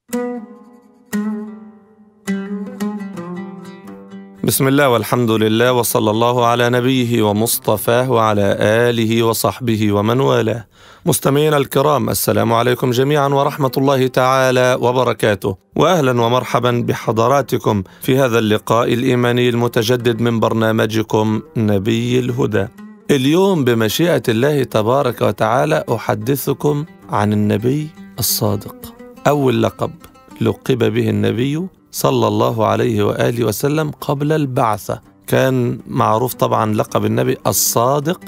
بسم الله والحمد لله وصلى الله على نبيه ومصطفاه وعلى آله وصحبه ومن والاه مستمعينا الكرام السلام عليكم جميعا ورحمة الله تعالى وبركاته وأهلا ومرحبا بحضراتكم في هذا اللقاء الإيماني المتجدد من برنامجكم نبي الهدى اليوم بمشيئة الله تبارك وتعالى أحدثكم عن النبي الصادق أول لقب لقب به النبي صلى الله عليه واله وسلم قبل البعثه كان معروف طبعا لقب النبي الصادق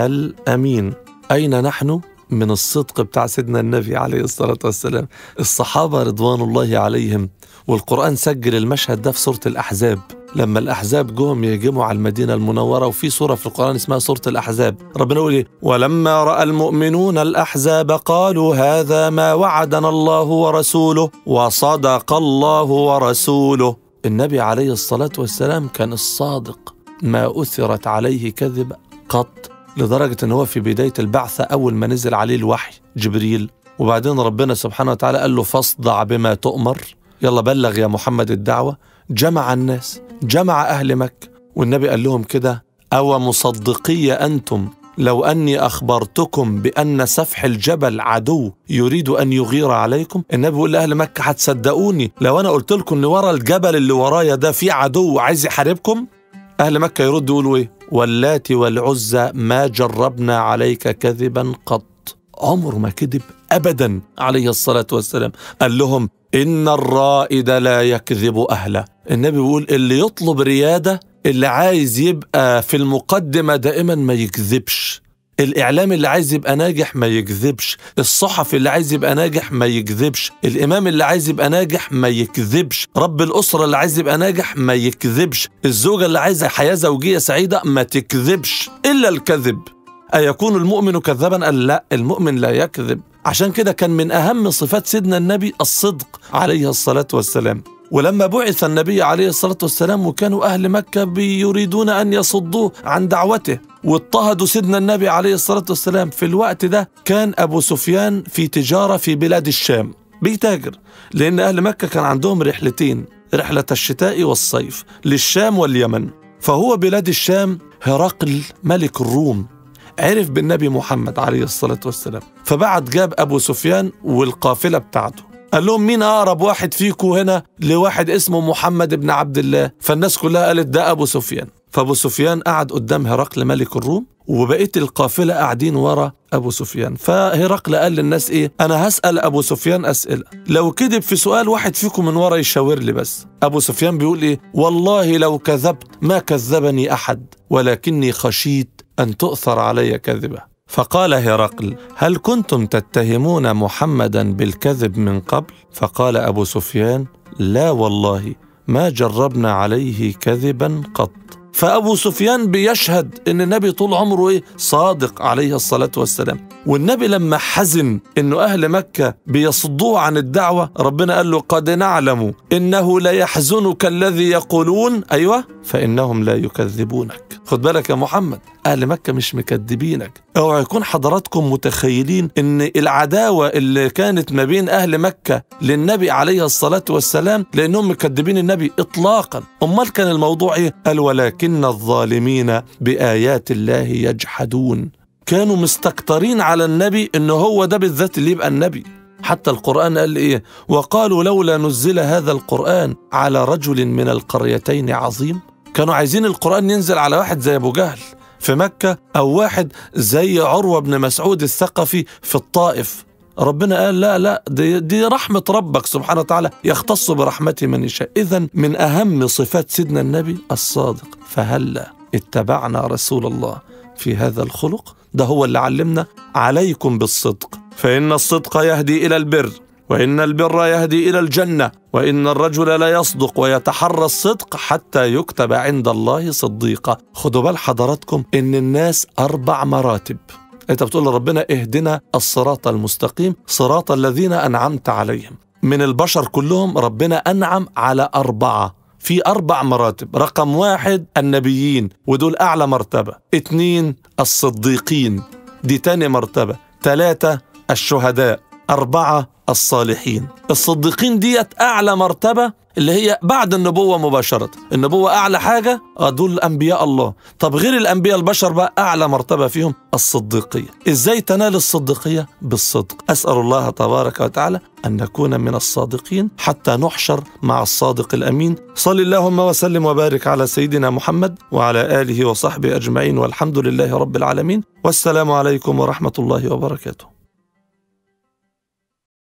الامين اين نحن من الصدق بتاع سيدنا النبي عليه الصلاه والسلام الصحابه رضوان الله عليهم والقران سجل المشهد ده في سوره الاحزاب لما الأحزاب جم يهجموا على المدينة المنورة وفي سورة في القرآن اسمها سورة الأحزاب ربنا يقول إيه ولما رأى المؤمنون الأحزاب قالوا هذا ما وعدنا الله ورسوله وصدق الله ورسوله النبي عليه الصلاة والسلام كان الصادق ما أثرت عليه كذب قط لدرجة أنه هو في بداية البعثة أول ما نزل عليه الوحي جبريل وبعدين ربنا سبحانه وتعالى قال له فاصدع بما تؤمر يلا بلغ يا محمد الدعوة جمع الناس جمع أهل مكة والنبي قال لهم كده أو مصدقي أنتم لو أني أخبرتكم بأن سفح الجبل عدو يريد أن يغير عليكم النبي بيقول لأهل مكة هتصدقوني لو أنا قلت لكم أن ورا الجبل اللي ورايا ده في عدو عايز يحاربكم أهل مكة يردوا يقولوا إيه واللات والعزى ما جربنا عليك كذبا قط عمر ما كذب أبدا عليه الصلاة والسلام قال لهم إن الرائد لا يكذب أهله النبي بيقول اللي يطلب ريادة اللي عايز يبقى في المقدمة دائما ما يكذبش الإعلام اللي عايز يبقى ناجح ما يكذبش الصحفي اللي عايز يبقى ناجح ما يكذبش الإمام اللي عايز يبقى ناجح ما يكذبش رب الأسرة اللي عايز يبقى ناجح ما يكذبش الزوجة اللي عايزة حياة زوجية سعيدة ما تكذبش إلا الكذب أيكون المؤمن كذابا قال لا المؤمن لا يكذب عشان كده كان من أهم صفات سيدنا النبي الصدق عليه الصلاة والسلام ولما بعث النبي عليه الصلاة والسلام وكانوا أهل مكة يريدون أن يصدوه عن دعوته واضطهدوا سيدنا النبي عليه الصلاة والسلام في الوقت ده كان أبو سفيان في تجارة في بلاد الشام بيتاجر لأن أهل مكة كان عندهم رحلتين رحلة الشتاء والصيف للشام واليمن فهو بلاد الشام هرقل ملك الروم عرف بالنبي محمد عليه الصلاة والسلام فبعد جاب أبو سفيان والقافلة بتاعته قال لهم مين أقرب واحد فيكم هنا لواحد اسمه محمد بن عبد الله فالناس كلها قالت ده أبو سفيان فأبو سفيان قعد قدام هرقل ملك الروم وبقية القافلة قاعدين ورا أبو سفيان فهرقل قال للناس إيه أنا هسأل أبو سفيان أسئلة لو كذب في سؤال واحد فيكم من ورا يشاور لي بس أبو سفيان بيقول إيه والله لو كذبت ما كذبني أحد ولكني خشيت أن تؤثر علي كذبة فقال هرقل هل كنتم تتهمون محمدا بالكذب من قبل فقال ابو سفيان لا والله ما جربنا عليه كذبا قط فابو سفيان بيشهد ان النبي طول عمره ايه صادق عليه الصلاه والسلام والنبي لما حزن انه اهل مكه بيصدوه عن الدعوه ربنا قال له قد نعلم انه ليحزنك الذي يقولون ايوه فانهم لا يكذبونك خد بالك يا محمد اهل مكه مش مكذبينك اوعى يكون حضراتكم متخيلين ان العداوه اللي كانت ما بين اهل مكه للنبي عليه الصلاه والسلام لانهم مكذبين النبي اطلاقا امال كان الموضوع ايه قال ولكن الظالمين بايات الله يجحدون كانوا مستكترين على النبي ان هو ده بالذات اللي يبقى النبي حتى القرآن قال إيه وقالوا لولا نزل هذا القرآن على رجل من القريتين عظيم كانوا عايزين القرآن ينزل على واحد زي أبو جهل في مكة أو واحد زي عروة بن مسعود الثقفي في الطائف ربنا قال لا لا دي, دي رحمة ربك سبحانه وتعالى يختص برحمته من يشاء إذا من أهم صفات سيدنا النبي الصادق فهلا اتبعنا رسول الله في هذا الخلق ده هو اللي علمنا عليكم بالصدق فإن الصدق يهدي إلى البر وإن البر يهدي إلى الجنة وإن الرجل لا يصدق ويتحرى الصدق حتى يكتب عند الله صديقا خدوا بال حضراتكم إن الناس أربع مراتب أنت بتقول لربنا اهدنا الصراط المستقيم صراط الذين أنعمت عليهم من البشر كلهم ربنا أنعم على أربعة في أربع مراتب رقم واحد النبيين ودول أعلى مرتبة اتنين الصديقين دي تاني مرتبة ثلاثة الشهداء أربعة الصالحين الصديقين ديت أعلى مرتبة اللي هي بعد النبوة مباشرة النبوة أعلى حاجة آه دول أنبياء الله طب غير الأنبياء البشر بقى أعلى مرتبة فيهم الصديقية إزاي تنال الصديقية بالصدق أسأل الله تبارك وتعالى أن نكون من الصادقين حتى نحشر مع الصادق الأمين صل اللهم وسلم وبارك على سيدنا محمد وعلى آله وصحبه أجمعين والحمد لله رب العالمين والسلام عليكم ورحمة الله وبركاته